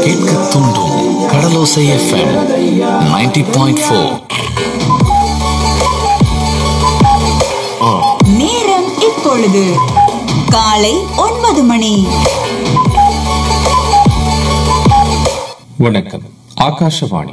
கேட்க தூண்டும் கடலோசை FM 90.4 point four நேரம் இப்பொழுது காலை ஒன்பது மணி வணக்கம் ஆகாஷவாணி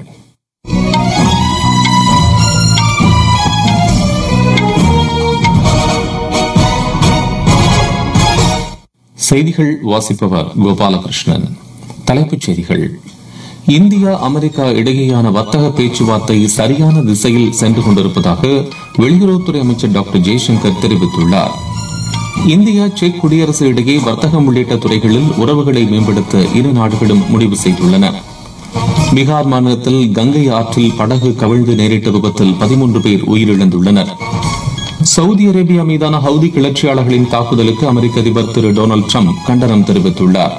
செய்திகள் வாசிப்பவர் கோபாலகிருஷ்ணன் தலைப்புச் செய்திகள் இந்தியா அமெரிக்கா இடையேயான வர்த்தக பேச்சுவார்த்தை சரியான திசையில் சென்று கொண்டிருப்பதாக வெளியுறவுத்துறை அமைச்சர் டாக்டர் ஜெய்சங்கர் தெரிவித்துள்ளார் இந்தியா செக் குடியரசு இடையே வர்த்தகம் உள்ளிட்ட துறைகளில் உறவுகளை மேம்படுத்த இரு நாடுகளும் முடிவு செய்துள்ளன பீகார் மாநிலத்தில் கங்கை ஆற்றில் படகு கவிழ்ந்து நேரிட்ட விபத்தில் பதிமூன்று பேர் உயிரிழந்துள்ளனர் சவுதி அரேபியா மீதான ஹவுதி கிளர்ச்சியாளர்களின் தாக்குதலுக்கு அமெரிக்க அதிபர் திரு டொனால்டு ட்ரம்ப் கண்டனம் தெரிவித்துள்ளார்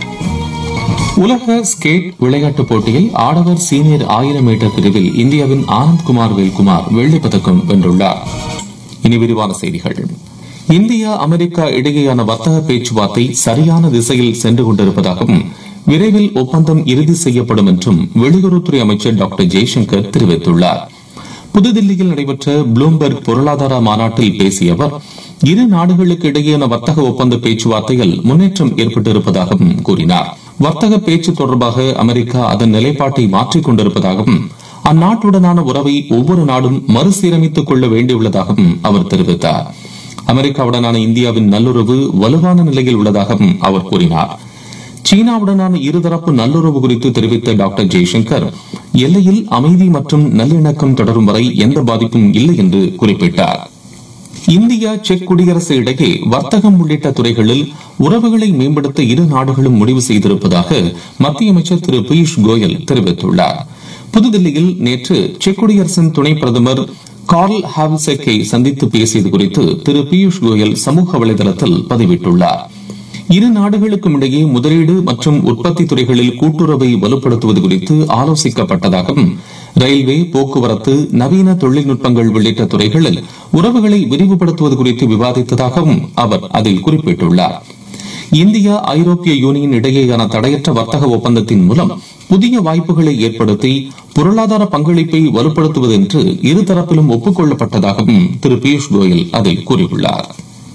உலக ஸ்கேட் விளையாட்டுப் போட்டியில் ஆடவர் சீனியர் ஆயிரம் மீட்டர் பிரிவில் இந்தியாவின் ஆனந்த்குமார் வேல்குமார் வெள்ளிப் பதக்கம் வென்றுள்ளார் இனி விரிவான செய்திகள் இந்தியா அமெரிக்கா இடையேயான வர்த்தக பேச்சுவார்த்தை சரியான திசையில் சென்று கொண்டிருப்பதாகவும் விரைவில் ஒப்பந்தம் இறுதி செய்யப்படும் என்றும் வெளியுறவுத்துறை அமைச்சர் டாக்டர் ஜெய்சங்கர் தெரிவித்துள்ளார் புதுதில்லியில் நடைபெற்ற ப்ளூம்பெர்க் பொருளாதார மாநாட்டில் பேசிய அவர் இரு நாடுகளுக்கு இடையேயான வர்த்தக ஒப்பந்த பேச்சுவார்த்தையில் முன்னேற்றம் ஏற்பட்டிருப்பதாகவும் கூறினார் வர்த்தக பேச்சு தொடர்பாக அமெரிக்கா அதன் நிலைப்பாட்டை மாற்றிக் கொண்டிருப்பதாகவும் அந்நாட்டுடனான உறவை ஒவ்வொரு நாடும் மறுசீரமைத்துக் கொள்ள வேண்டியுள்ளதாகவும் அவர் தெரிவித்தார் அமெரிக்காவுடனான இந்தியாவின் நல்லுறவு வலுவான நிலையில் உள்ளதாகவும் அவர் கூறினார் சீனாவுடனான இருதரப்பு நல்லுறவு குறித்து தெரிவித்த டாக்டர் ஜெய்சங்கர் எல்லையில் அமைதி மற்றும் நல்லிணக்கம் தொடரும் வரை எந்த பாதிப்பும் இல்லை என்று குறிப்பிட்டார் இந்தியா செக் குடியரசு இடையே வர்த்தகம் உள்ளிட்ட துறைகளில் உறவுகளை மேம்படுத்த இரு நாடுகளும் முடிவு செய்திருப்பதாக மத்திய அமைச்சர் திரு பியூஷ் கோயல் தெரிவித்துள்ளார் புதுதில்லியில் நேற்று செக் குடியரசின் துணை பிரதமர் கார்ல் ஹாவ்செக்கை சந்தித்து பேசியது குறித்து திரு பியூஷ் கோயல் சமூக வலைதளத்தில் பதிவிட்டுள்ளார் இரு நாடுகளுக்கும் இடையே முதலீடு மற்றும் உற்பத்தி துறைகளில் கூட்டுறவை வலுப்படுத்துவது குறித்து ஆலோசிக்கப்பட்டதாகவும் ரயில்வே போக்குவரத்து நவீன தொழில்நுட்பங்கள் உள்ளிட்ட துறைகளில் உறவுகளை விரிவுபடுத்துவது குறித்து விவாதித்ததாகவும் அவர் அதில் குறிப்பிட்டுள்ளார் இந்தியா ஐரோப்பிய யூனியன் இடையேயான தடையற்ற வர்த்தக ஒப்பந்தத்தின் மூலம் புதிய வாய்ப்புகளை ஏற்படுத்தி பொருளாதார பங்களிப்பை வலுப்படுத்துவது என்று இருதரப்பிலும் ஒப்புக்கொள்ளப்பட்டதாகவும் திரு பியூஷ் கோயல் அதில் கூறியுள்ளார்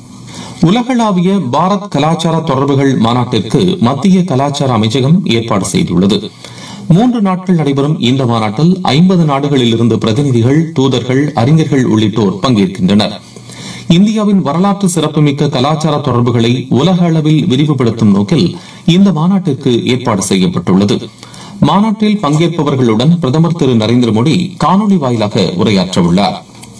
உலகளாவிய பாரத் கலாச்சார தொடர்புகள் மாநாட்டிற்கு மத்திய கலாச்சார அமைச்சகம் ஏற்பாடு செய்துள்ளது மூன்று நாட்கள் நடைபெறும் இந்த மாநாட்டில் ஐம்பது நாடுகளில் இருந்து பிரதிநிதிகள் தூதர்கள் அறிஞர்கள் உள்ளிட்டோர் பங்கேற்கின்றனர் இந்தியாவின் வரலாற்று சிறப்புமிக்க கலாச்சார தொடர்புகளை உலக அளவில் விரிவுபடுத்தும் நோக்கில் இந்த மாநாட்டிற்கு ஏற்பாடு செய்யப்பட்டுள்ளது மாநாட்டில் பங்கேற்பவர்களுடன் பிரதமர் திரு நரேந்திர மோடி காணொலி வாயிலாக உரையாற்றவுள்ளார்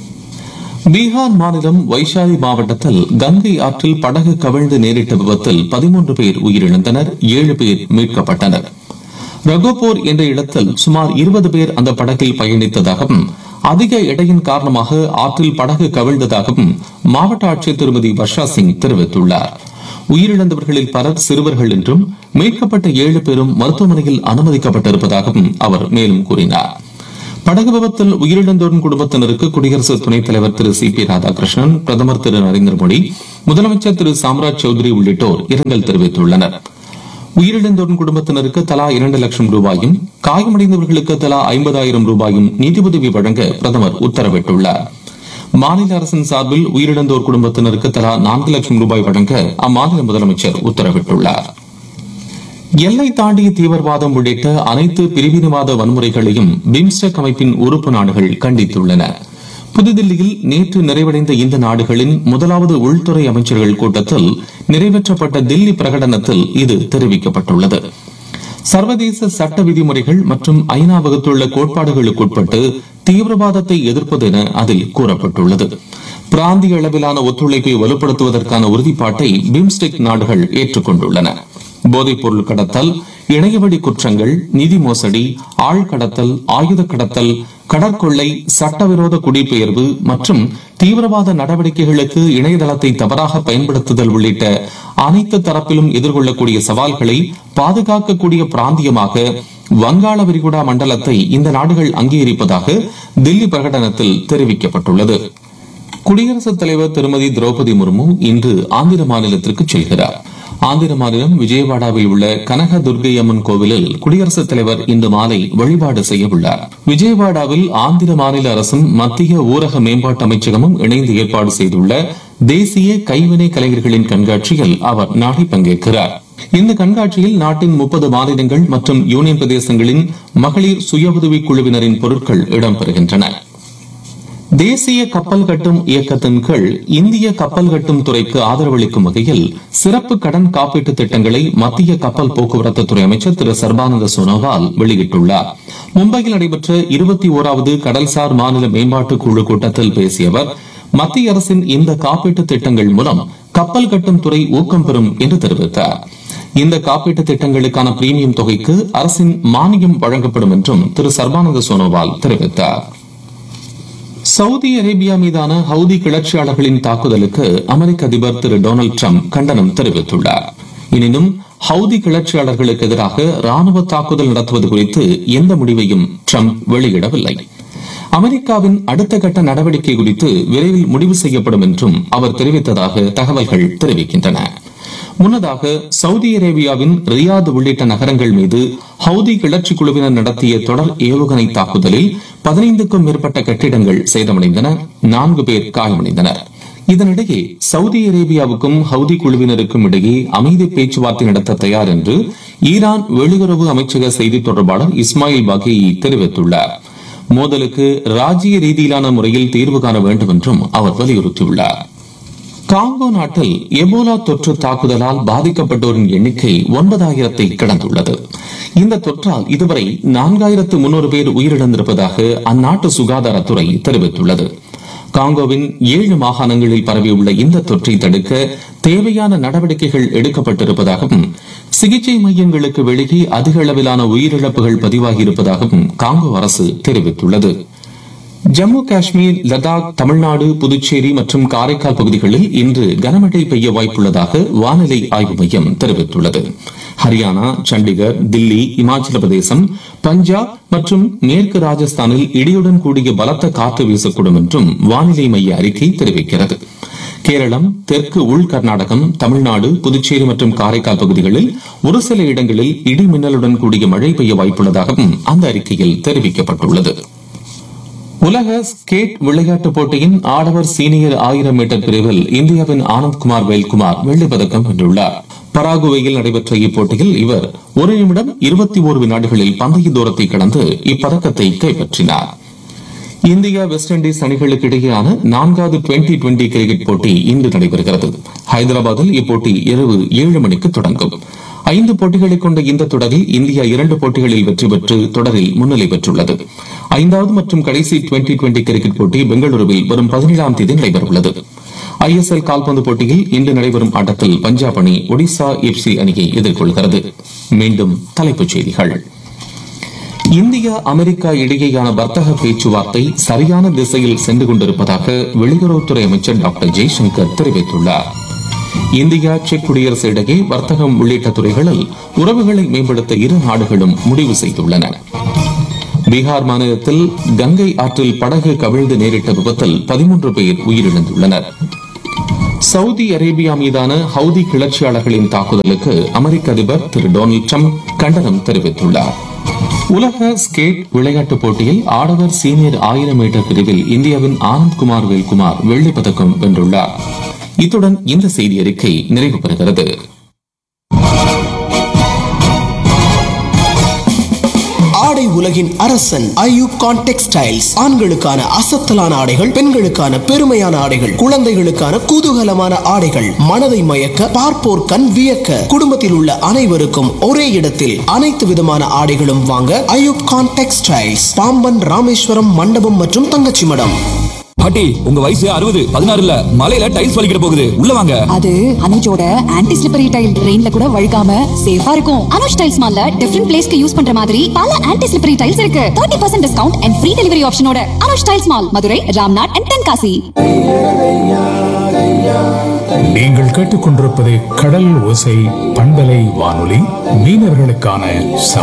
பீகார் மாநிலம் வைஷாலி மாவட்டத்தில் கங்கை ஆற்றில் படகு கவிழ்ந்து நேரிட்ட விபத்தில் பதிமூன்று பேர் உயிரிழந்தனர் ஏழு பேர் மீட்கப்பட்டனர் ரகோபோர் என்ற இடத்தில் சுமார் இருபது பேர் அந்த படகில் பயணித்ததாகவும் அதிக எடையின் காரணமாக ஆற்றில் படகு கவிழ்ந்ததாகவும் மாவட்ட ஆட்சியர் திருமதி வர்ஷா சிங் தெரிவித்துள்ளார் உயிரிழந்தவர்களில் பலர் சிறுவர்கள் என்றும் மீட்கப்பட்ட ஏழு பேரும் மருத்துவமனையில் அனுமதிக்கப்பட்டிருப்பதாகவும் அவர் மேலும் கூறினார் படகு விபத்தில் உயிரிழந்தோரின் குடும்பத்தினருக்கு குடியரசு துணைத் தலைவர் திரு சி பி ராதாகிருஷ்ணன் பிரதமர் திரு நரேந்திர மோடி முதலமைச்சர் திரு சாம்ராஜ் சௌத்ரி உள்ளிட்டோர் இரங்கல் தெரிவித்துள்ளனர் உயிரிழந்தோரின் குடும்பத்தினருக்கு தலா இரண்டு லட்சம் ரூபாயும் காயமடைந்தவர்களுக்கு தலா ஐம்பதாயிரம் ரூபாயும் நிதியுதவி வழங்க பிரதமர் உத்தரவிட்டுள்ளார் மாநில அரசின் சார்பில் உயிரிழந்தோர் குடும்பத்தினருக்கு தலா நான்கு லட்சம் ரூபாய் வழங்க அம்மாநில முதலமைச்சர் உத்தரவிட்டுள்ளார் எல்லை தாண்டிய தீவிரவாதம் உள்ளிட்ட அனைத்து பிரிவினவாத வன்முறைகளையும் பிம்ஸ்டெக் அமைப்பின் உறுப்பு நாடுகள் கண்டித்துள்ளன புதுதில்லியில் நேற்று நிறைவடைந்த இந்த நாடுகளின் முதலாவது உள்துறை அமைச்சர்கள் கூட்டத்தில் நிறைவேற்றப்பட்ட தில்லி பிரகடனத்தில் இது தெரிவிக்கப்பட்டுள்ளது சர்வதேச சட்ட விதிமுறைகள் மற்றும் ஐநா வகுத்துள்ள கோட்பாடுகளுக்குட்பட்டு தீவிரவாதத்தை எதிர்ப்பது என அதில் கூறப்பட்டுள்ளது பிராந்திய அளவிலான ஒத்துழைப்பை வலுப்படுத்துவதற்கான உறுதிப்பாட்டை பிம்ஸ்டெக் நாடுகள் ஏற்றுக்கொண்டுள்ளன போதைப் பொருள் கடத்தல் இணையவழி குற்றங்கள் நிதி மோசடி ஆள் கடத்தல் ஆயுத கடத்தல் கடற்கொள்ளை சட்டவிரோத குடிபெயர்வு மற்றும் தீவிரவாத நடவடிக்கைகளுக்கு இணையதளத்தை தவறாக பயன்படுத்துதல் உள்ளிட்ட அனைத்து தரப்பிலும் எதிர்கொள்ளக்கூடிய சவால்களை பாதுகாக்கக்கூடிய பிராந்தியமாக வங்காள விரிகுடா மண்டலத்தை இந்த நாடுகள் அங்கீகரிப்பதாக தில்லி பிரகடனத்தில் தெரிவிக்கப்பட்டுள்ளது குடியரசுத் தலைவர் திருமதி திரௌபதி முர்மு இன்று ஆந்திர மாநிலத்திற்கு செல்கிறார் ஆந்திர மாநிலம் விஜயவாடாவில் உள்ள கனக துர்க்கை அம்மன் கோவிலில் குடியரசுத் தலைவர் இன்று மாலை வழிபாடு செய்ய உள்ளார் விஜயவாடாவில் ஆந்திர மாநில அரசும் மத்திய ஊரக மேம்பாட்டு அமைச்சகமும் இணைந்து ஏற்பாடு செய்துள்ள தேசிய கைவினை கலைஞர்களின் கண்காட்சியில் அவர் நாளை பங்கேற்கிறார் இந்த கண்காட்சியில் நாட்டின் முப்பது மாநிலங்கள் மற்றும் யூனியன் பிரதேசங்களின் மகளிர் சுய உதவிக் குழுவினரின் பொருட்கள் இடம்பெறுகின்றன தேசிய கப்பல் கட்டும் இயக்கத்தின் கீழ் இந்திய கப்பல் கட்டும் துறைக்கு ஆதரவளிக்கும் வகையில் சிறப்பு கடன் காப்பீட்டு திட்டங்களை மத்திய கப்பல் போக்குவரத்து துறை அமைச்சர் திரு சர்பானந்த சோனோவால் வெளியிட்டுள்ளார் மும்பையில் நடைபெற்ற இருபத்தி ஓராவது கடல்சார் மாநில மேம்பாட்டு குழு கூட்டத்தில் பேசிய அவர் மத்திய அரசின் இந்த காப்பீட்டு திட்டங்கள் மூலம் கப்பல் கட்டும் துறை ஊக்கம் பெறும் என்று தெரிவித்தார் இந்த காப்பீட்டு திட்டங்களுக்கான பிரீமியம் தொகைக்கு அரசின் மானியம் வழங்கப்படும் என்றும் திரு சர்பானந்த சோனோவால் தெரிவித்தார் சவுதி அரேபியா மீதான ஹவுதி கிளர்ச்சியாளர்களின் தாக்குதலுக்கு அமெரிக்க அதிபர் திரு டொனால்டு ட்ரம்ப் கண்டனம் தெரிவித்துள்ளார் எனினும் ஹவுதி கிளர்ச்சியாளர்களுக்கு எதிராக ராணுவ தாக்குதல் நடத்துவது குறித்து எந்த முடிவையும் ட்ரம்ப் வெளியிடவில்லை அமெரிக்காவின் அடுத்த கட்ட நடவடிக்கை குறித்து விரைவில் முடிவு செய்யப்படும் என்றும் அவர் தெரிவித்ததாக தகவல்கள் தெரிவிக்கின்றன முன்னதாக சவுதி அரேபியாவின் ரியாத் உள்ளிட்ட நகரங்கள் மீது ஹவுதி கிளர்ச்சி குழுவினர் நடத்திய தொடர் ஏவுகணை தாக்குதலில் பதினைந்துக்கும் மேற்பட்ட கட்டிடங்கள் சேதமடைந்தன நான்கு பேர் காயமடைந்தனர் இதனிடையே சவுதி அரேபியாவுக்கும் ஹவுதி குழுவினருக்கும் இடையே அமைதி பேச்சுவார்த்தை நடத்த தயார் என்று ஈரான் வெளியுறவு அமைச்சக செய்தி தொடர்பாளர் இஸ்மாயில் பாகேயி தெரிவித்துள்ளார் மோதலுக்கு ராஜ்ய ரீதியிலான முறையில் தீர்வு காண வேண்டும் என்றும் அவர் வலியுறுத்தியுள்ளார் காங்கோ நாட்டில் எபோலா தொற்று தாக்குதலால் பாதிக்கப்பட்டோரின் எண்ணிக்கை ஒன்பதாயிரத்தை கடந்துள்ளது இந்த தொற்றால் இதுவரை நான்காயிரத்து முன்னூறு பேர் உயிரிழந்திருப்பதாக அந்நாட்டு சுகாதாரத்துறை தெரிவித்துள்ளது காங்கோவின் ஏழு மாகாணங்களில் பரவியுள்ள இந்த தொற்றை தடுக்க தேவையான நடவடிக்கைகள் எடுக்கப்பட்டிருப்பதாகவும் சிகிச்சை மையங்களுக்கு வெளியே அதிக அளவிலான உயிரிழப்புகள் பதிவாகியிருப்பதாகவும் காங்கோ அரசு தெரிவித்துள்ளது ஜம்மு காஷ்மீர் லடாக் தமிழ்நாடு புதுச்சேரி மற்றும் காரைக்கால் பகுதிகளில் இன்று கனமழை பெய்ய வாய்ப்புள்ளதாக வானிலை ஆய்வு மையம் தெரிவித்துள்ளது ஹரியானா சண்டிகர் தில்லி இமாச்சல பிரதேசம் பஞ்சாப் மற்றும் மேற்கு ராஜஸ்தானில் இடியுடன் கூடிய பலத்த காற்று வீசக்கூடும் என்றும் வானிலை மைய அறிக்கை தெரிவிக்கிறது கேரளம் தெற்கு உள் கர்நாடகம் தமிழ்நாடு புதுச்சேரி மற்றும் காரைக்கால் பகுதிகளில் ஒரு சில இடங்களில் இடி மின்னலுடன் கூடிய மழை பெய்ய வாய்ப்புள்ளதாகவும் அந்த அறிக்கையில் தெரிவிக்கப்பட்டுள்ளது உலக ஸ்கேட் விளையாட்டுப் போட்டியின் ஆடவர் சீனியர் ஆயிரம் மீட்டர் பிரிவில் இந்தியாவின் ஆனந்த்குமார் வேல்குமார் வெள்ளிப் பதக்கம் வென்றுள்ளார் பராகுவேயில் நடைபெற்ற இப்போட்டியில் இவர் ஒரு நிமிடம் இருபத்தி ஓரு வினாடிகளில் பந்தய தூரத்தை கடந்து இப்பதக்கத்தை கைப்பற்றினார் இந்தியா வெஸ்ட் இண்டீஸ் அணிகளுக்கு இடையேயான நான்காவது டுவெண்டி டுவெண்டி கிரிக்கெட் போட்டி இன்று நடைபெறுகிறது ஹைதராபாத்தில் இப்போட்டி இரவு ஏழு மணிக்கு தொடங்கும் ஐந்து போட்டிகளை கொண்ட இந்த தொடரில் இந்தியா இரண்டு போட்டிகளில் வெற்றி பெற்று தொடரில் முன்னிலை பெற்றுள்ளது ஐந்தாவது மற்றும் கடைசி டுவெண்டி டுவெண்டி கிரிக்கெட் போட்டி பெங்களூருவில் வரும் பதினேழாம் தேதி நடைபெறவுள்ளது ஐஎஸ்எல் கால்பந்து போட்டியில் இன்று நடைபெறும் ஆட்டத்தில் பஞ்சாப் அணி ஒடிசா எஃப்சி அணியை எதிர்கொள்கிறது மீண்டும் தலைப்புச் செய்திகள் இந்தியா அமெரிக்கா இடையேயான வர்த்தக பேச்சுவார்த்தை சரியான திசையில் சென்று கொண்டிருப்பதாக வெளியுறவுத்துறை அமைச்சர் டாக்டர் ஜெய்சங்கர் தெரிவித்துள்ளார் இந்தியா செக் குடியரசு இடையே வர்த்தகம் உள்ளிட்ட துறைகளில் உறவுகளை மேம்படுத்த இரு நாடுகளும் முடிவு செய்துள்ளன பீகார் மாநிலத்தில் கங்கை ஆற்றில் படகு கவிழ்ந்து நேரிட்ட விபத்தில் பதிமூன்று பேர் உயிரிழந்துள்ளனர் சவுதி அரேபியா மீதான ஹவுதி கிளர்ச்சியாளர்களின் தாக்குதலுக்கு அமெரிக்க அதிபர் திரு டொனால்டு ட்ரம்ப் கண்டனம் தெரிவித்துள்ளார் உலக ஸ்கேட் விளையாட்டுப் போட்டியில் ஆடவர் சீனியர் ஆயிரம் மீட்டர் பிரிவில் இந்தியாவின் ஆனந்த்குமார் வேல்குமார் வெள்ளிப் பதக்கம் வென்றுள்ளார் இத்துடன் இந்த செய்தி அறிக்கை நிறைவு பெறுகிறது ஆடை உலகின் அரசன் ஐயூப் கான் டெக்ஸ்டைல்ஸ் ஆண்களுக்கான அசத்தலான ஆடைகள் பெண்களுக்கான பெருமையான ஆடைகள் குழந்தைகளுக்கான குதூகலமான ஆடைகள் மனதை மயக்க பார்ப்போர் கண் வியக்க குடும்பத்தில் உள்ள அனைவருக்கும் ஒரே இடத்தில் அனைத்து விதமான ஆடைகளும் வாங்க ஐயூப் கான் டெக்ஸ்டைல்ஸ் பாம்பன் ராமேஸ்வரம் மண்டபம் மற்றும் தங்கச்சி மடம் பாட்டி உங்க வயசு அறுபது பதினாறு இல்ல மலையில டைல்ஸ் வலிக்கிற போகுது உள்ள வாங்க அது அனுஜோட ஆன்டி ஸ்லிப்பரி டைல் ரெயின்ல கூட வழுக்காம சேஃபா இருக்கும் அனுஜ் டைல்ஸ் மால்ல டிஃபரெண்ட் பிளேஸ்க்கு யூஸ் பண்ற மாதிரி பல ஆன்டி ஸ்லிப்பரி டைல்ஸ் இருக்கு 30% percent discount and free delivery ஆப்ஷனோட Anuj tiles mall Madurai Ramnad and Tenkasi நீங்கள் கேட்டுக்கொண்டிருப்பது கடல் ஓசை பண்பலை வானொலி மீனவர்களுக்கான சம